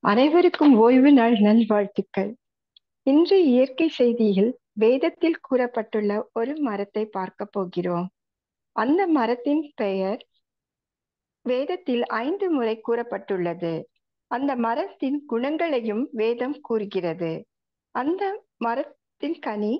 அனைவருக்கும் ஓய்வு நாள் நல்வாழ்த்துக்கள் இன்று இயற்கை செய்தியில் வேதத்தில் கூறப்பட்டுள்ள ஒரு மரத்தை பார்க்க போகிறோம் அந்த மரத்தின் பெயர் வேதத்தில் ஐந்து முறை கூறப்பட்டுள்ளது அந்த மரத்தின் குணங்களையும் வேதம் கூறுகிறது அந்த மரத்தின் கனி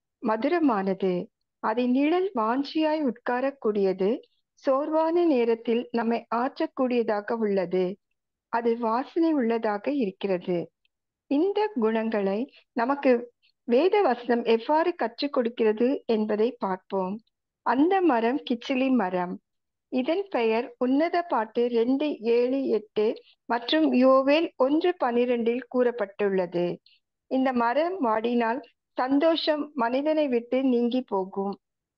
மதுரமானது அதன் நிழல் வாஞ்சியாய் உட்காரக்கூடியது சோர்வான நேரத்தில் நம்மை ஆற்றக்கூடியதாக உள்ளது அது வாசனை உள்ளதாக இருக்கிறது இந்த குணங்களை நமக்கு வேத வசனம் எவ்வாறு கற்றுக் கொடுக்கிறது என்பதை பார்ப்போம் அந்த மரம் கிச்சிலி மரம் இதன் பெயர் உன்னத பாட்டு ரெண்டு ஏழு எட்டு மற்றும் யோவேல் ஒன்று பனிரெண்டில் கூறப்பட்டுள்ளது இந்த மரம் வாடினால் சந்தோஷம் மனிதனை விட்டு நீங்கி போகும்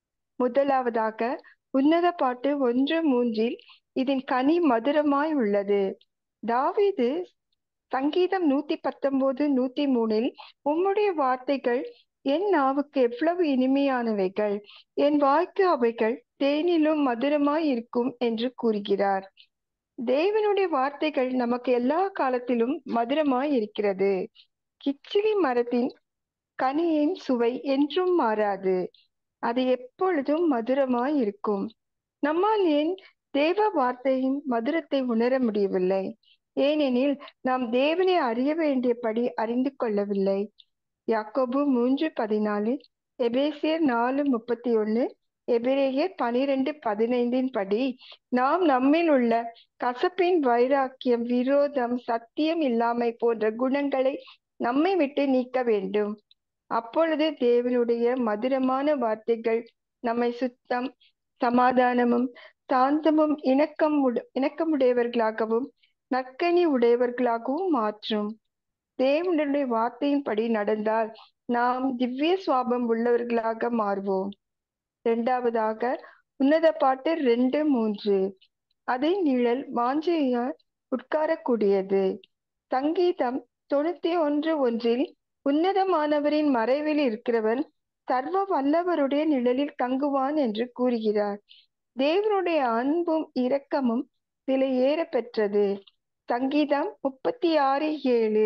முதலாவதாக உன்னத பாட்டு ஒன்று மூன்றில் இதன் கனி மதுரமாய் உள்ளது தாவீது சங்கீதம் நூத்தி பத்தொன்பது நூத்தி மூணில் உம்முடைய வார்த்தைகள் என் நாவுக்கு எவ்வளவு இனிமையானவைகள் என் வாய்க்கு அவைகள் தேனிலும் மதுரமாய் இருக்கும் என்று கூறுகிறார் தேவனுடைய வார்த்தைகள் நமக்கு எல்லா காலத்திலும் மதுரமாய் இருக்கிறது கிச்சிலி மரத்தின் கனியின் சுவை என்றும் மாறாது அது எப்பொழுதும் மதுரமாய் இருக்கும் நம்மால் ஏன் தேவ வார்த்தையின் மதுரத்தை உணர முடியவில்லை ஏனெனில் நாம் தேவனை அறிய வேண்டியபடி அறிந்து கொள்ளவில்லை யாக்கோபு மூன்று பதினாலு எபேசியர் நாலு முப்பத்தி ஒன்னு எபிரேயர் பனிரெண்டு பதினைந்தின் படி நாம் நம்மில் உள்ள கசப்பின் வைராக்கியம் விரோதம் சத்தியம் இல்லாமை போன்ற குணங்களை நம்மை விட்டு நீக்க வேண்டும் அப்பொழுது தேவனுடைய மதுரமான வார்த்தைகள் நம்மை சுத்தம் சமாதானமும் சாந்தமும் இணக்கம் இணக்கமுடையவர்களாகவும் நற்கனி உடையவர்களாகவும் மாற்றும் தேவனுடைய வார்த்தையின்படி நடந்தால் நாம் திவ்ய சுவாபம் உள்ளவர்களாக மாறுவோம் இரண்டாவதாக உன்னத பாட்டு ரெண்டு மூன்று அது நிழல் வாஞ்சையால் உட்காரக்கூடியது சங்கீதம் தொண்ணூத்தி ஒன்று ஒன்றில் உன்னதமானவரின் மறைவில் இருக்கிறவன் சர்வ வல்லவருடைய நிழலில் தங்குவான் என்று கூறுகிறார் தேவனுடைய அன்பும் இரக்கமும் விலை ஏற பெற்றது சங்கீதம் முப்பத்தி ஆறு ஏழு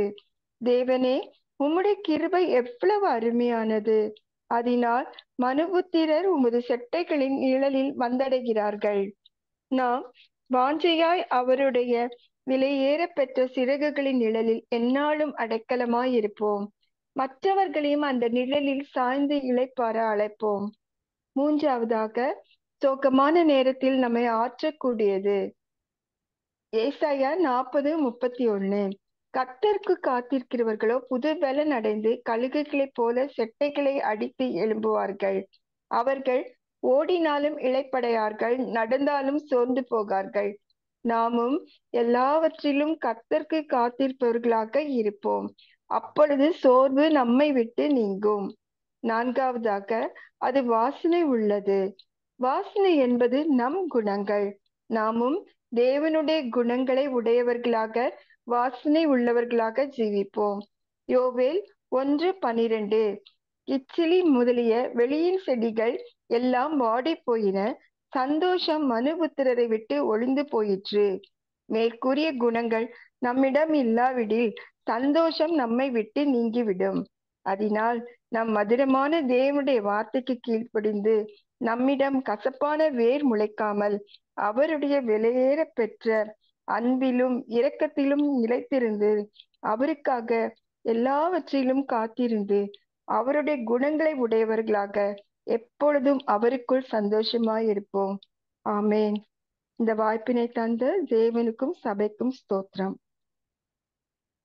தேவனே உம்முடைய கிருபை எவ்வளவு அருமையானது அதனால் மனுபுத்திரர் உமது செட்டைகளின் நிழலில் வந்தடைகிறார்கள் நாம் வாஞ்சையாய் அவருடைய விலையேற பெற்ற சிறகுகளின் நிழலில் எந்நாளும் அடைக்கலமாய் இருப்போம் மற்றவர்களையும் அந்த நிழலில் சாய்ந்து இழைப்பார அழைப்போம் மூன்றாவதாக சோகமான நேரத்தில் நம்மை ஆற்றக்கூடியது ஏசாயா நாற்பது முப்பத்தி ஒண்ணு கத்தருக்கு காத்திருக்கிறவர்களோ புது பலன் அடைந்து கழுகுகளைப் போல செட்டைகளை அடித்து எழும்புவார்கள் அவர்கள் ஓடினாலும் இழைப்படையார்கள் நடந்தாலும் சோர்ந்து போகார்கள் நாமும் எல்லாவற்றிலும் கத்தருக்கு காத்திருப்பவர்களாக இருப்போம் அப்பொழுது சோர்வு நம்மை விட்டு நீங்கும் நான்காவதாக அது வாசனை உள்ளது வாசனை என்பது நம் குணங்கள் நாமும் தேவனுடைய குணங்களை உடையவர்களாக வாசனை உள்ளவர்களாக ஜீவிப்போம் யோவேல் ஒன்று பனிரெண்டு இச்சிலி முதலிய வெளியின் செடிகள் எல்லாம் வாடி போயின சந்தோஷம் மனுபுத்திரரை விட்டு ஒளிந்து போயிற்று மேற்கூறிய குணங்கள் நம்மிடம் இல்லாவிடில் சந்தோஷம் நம்மை விட்டு நீங்கிவிடும் அதனால் நம் மதுரமான தேவனுடைய வார்த்தைக்கு கீழ்ப்படிந்து நம்மிடம் கசப்பான வேர் முளைக்காமல் அவருடைய விலையேற பெற்ற அன்பிலும் இரக்கத்திலும் நிலைத்திருந்து அவருக்காக எல்லாவற்றிலும் காத்திருந்து அவருடைய குணங்களை உடையவர்களாக எப்பொழுதும் அவருக்குள் சந்தோஷமாய் இருப்போம் ஆமேன் இந்த வாய்ப்பினை தந்த தேவனுக்கும் சபைக்கும் ஸ்தோத்திரம்